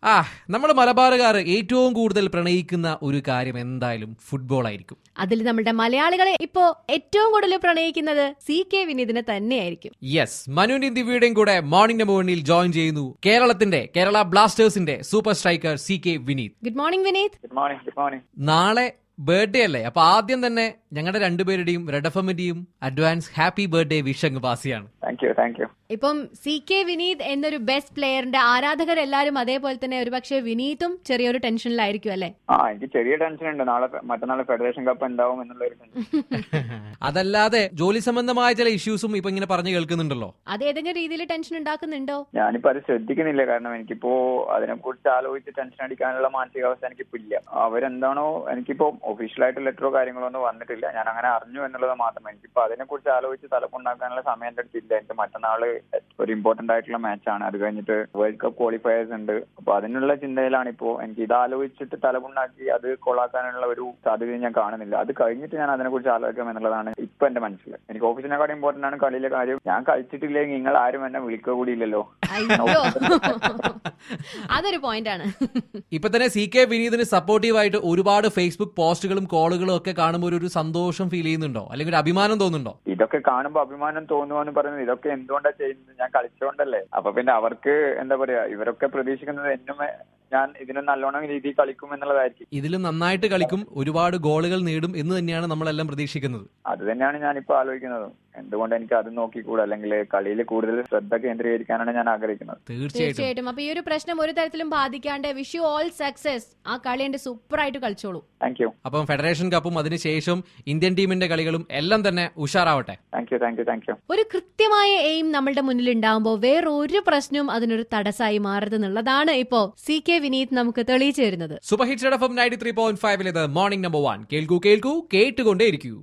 ആ നമ്മൾ മലബാറുകാർ ഏറ്റവും കൂടുതൽ പ്രണയിക്കുന്ന ഒരു കാര്യം എന്തായാലും ഫുട്ബോൾ ആയിരിക്കും അതിൽ നമ്മുടെ മലയാളികളെ ഇപ്പോ ഏറ്റവും കൂടുതൽ പ്രണയിക്കുന്നത് സി കെ വിനീതിനെ തന്നെയായിരിക്കും യെസ് മനുവിന്റെയും ദിവ്യയുടെയും കൂടെ മോർണിംഗ് നമ്പർ വണ്ണിൽ ജോയിൻ ചെയ്യുന്നു കേരളത്തിന്റെ കേരള ബ്ലാസ്റ്റേഴ്സിന്റെ super striker C K Vineeth good morning Vineeth good morning good morning നാളെ ബർത്ത്ഡേ അല്ലേ അപ്പൊ ആദ്യം തന്നെ ഞങ്ങളുടെ രണ്ടുപേരുടെയും റെഡ് എഫ് എമ്മിന്റെയും അഡ്വാൻസ് ഹാപ്പി ബർത്ത്ഡേ വിഷ് അങ്ങ് പാസിയാണ് താങ്ക് യു താങ്ക് യു ഇപ്പം സി കെ വിനീത് എന്നൊരു ബെസ്റ്റ് പ്ലെയറിന്റെ ആരാധകരെല്ലാരും അതേപോലെ തന്നെ ഒരുപക്ഷെ വിനീതും ചെറിയൊരു ടെൻഷനിലായിരിക്കും അല്ലെ ആ എനിക്ക് ചെറിയ ടെൻഷൻ ഉണ്ട് നാളെ മറ്റന്നാൾ ഫെഡറേഷൻ കപ്പ് ഉണ്ടാവും എന്നുള്ള ഒരു ടെൻഷൻ അതല്ലാതെ ജോലി സംബന്ധമായ ചില ഇഷ്യൂസും ഇപ്പൊ ഇങ്ങനെ പറഞ്ഞു കേൾക്കുന്നുണ്ടല്ലോ അത് ഏതെങ്കിലും രീതിയിൽ ടെൻഷൻ ഉണ്ടാക്കുന്നുണ്ടോ ഞാനിപ്പോ അത് ശ്രദ്ധിക്കുന്നില്ല കാരണം എനിക്കിപ്പോ അതിനെ കുറിച്ച് ആലോചിച്ച് ടെൻഷൻ അടിക്കാനുള്ള മാനസികാവസ്ഥ എനിക്കിപ്പോ ഇല്ല അവരെന്താണോ എനിക്കിപ്പോ ഒഫീഷ്യലായിട്ട് ലെറ്ററോ കാര്യങ്ങളോ ഒന്നും വന്നിട്ടില്ല ഞാൻ അങ്ങനെ അറിഞ്ഞു എന്നുള്ളത് മാത്രം എനിക്കിപ്പോ അതിനെ കുറിച്ച് ആലോചിച്ച് തലപ്പുണ്ടാക്കാനുള്ള സമയം എന്റെ അടുത്തില്ല എനിക്ക് മറ്റന്നാള് ഒരു ഇമ്പോർട്ടന്റ് ആയിട്ടുള്ള മാച്ചാണ് അത് കഴിഞ്ഞിട്ട് വേൾഡ് കപ്പ് ക്വാളിഫയേഴ്സ് ഉണ്ട് അപ്പൊ അതിനുള്ള ചിന്തയിലാണ് ഇപ്പോ എനിക്ക് ഇത് ആലോചിച്ചിട്ട് തലമുണ്ടാക്കി അത് കൊളാക്കാനുള്ള ഒരു സാധ്യത ഞാൻ കാണുന്നില്ല അത് കഴിഞ്ഞിട്ട് ഞാൻ അതിനെ കുറിച്ച് ആലോചിക്കാം എന്നുള്ളതാണ് ഇപ്പൊ എന്റെ മനസ്സിൽ എനിക്ക് ഓഫീസിനെക്കാളും ഇമ്പോർട്ടന്റ് ആണ് കളിയിലെ കാര്യം ഞാൻ കളിച്ചിട്ടില്ലെങ്കിൽ നിങ്ങൾ ആരും എന്നെ വിളിക്കുക കൂടിയില്ലല്ലോ അയ്യോ അതൊരു പോയിന്റ് ആണ് ഇപ്പൊ തന്നെ സി കെ വിനീതിന് സപ്പോർട്ടീവ് ആയിട്ട് ഒരുപാട് ഫേസ്ബുക്ക് പോസ്റ്റുകളും കോളുകളും ഒക്കെ കാണുമ്പോൾ ഒരു- ഒരു സന്തോഷം ഫീൽ ചെയ്യുന്നുണ്ടോ അല്ലെങ്കിൽ ഒരു അഭിമാനം തോന്നുന്നുണ്ടോ ഇതൊക്കെ കാണുമ്പോ അഭിമാനം തോന്നുവാന്ന് പറയുന്നത് ഇതൊക്കെ എന്തുകൊണ്ടാ ചെയ്യുന്നത് ഞാൻ കളിച്ചോണ്ടല്ലേ അപ്പൊ പിന്നെ അവർക്ക് എന്താ പറയാ ഇവരൊക്കെ പ്രതീക്ഷിക്കുന്നത് എന്നും ഞാൻ ഇതിന് നല്ലോണം രീതിയിൽ കളിക്കും എന്നുള്ളതായിരിക്കും ഇതിൽ നന്നായിട്ട് കളിക്കും ഒരുപാട് ഗോളുകൾ നേടും എന്ന് തന്നെയാണ് നമ്മളെല്ലാം പ്രതീക്ഷിക്കുന്നത് അത് തന്നെയാണ് ഞാൻ ഇപ്പൊ ആലോചിക്കുന്നത് എന്തുകൊണ്ട് എനിക്ക് അത് നോക്കിക്കൂടാ അല്ലെങ്കിൽ കളിയിൽ കൂടുതൽ ശ്രദ്ധ കേന്ദ്രീകരിക്കാനാണ് ഞാൻ ആഗ്രഹിക്കുന്നത് തീർച്ചയായിട്ടും തീർച്ചയായിട്ടും അപ്പൊ ഈ ഒരു പ്രശ്നം ഒരു തരത്തിലും ബാധിക്കാണ്ട് വിഷ് യു ഓൾ സക്സസ് ആ കളി എന്റെ സൂപ്പർ ആയിട്ട് കളിച്ചോളൂ താങ്ക് യു അപ്പം ഫെഡറേഷൻ കപ്പും അതിനുശേഷം ഇന്ത്യൻ ടീമിന്റെ കളികളും എല്ലാം തന്നെ ഉഷാറാവട്ടെ thank you thank you thank you ഒരു കൃത്യമായ എയിം നമ്മളുടെ മുന്നിൽ ഉണ്ടാവുമ്പോൾ വേറൊരു പ്രശ്നവും അതിനൊരു തടസ്സമായി മാറരുത് എന്നുള്ളതാണ് ഇപ്പോ സി കെ വിനീത് നമുക്ക് തെളിയിച്ചു തരുന്നത് super hit F M ninety three point ഫൈവിൽ ഇത് മോർണിംഗ് നമ്പർ വൺ കേൾക്കൂ കേൾക്കൂ കേട്ടുകൊണ്ടേയിരിക്കൂ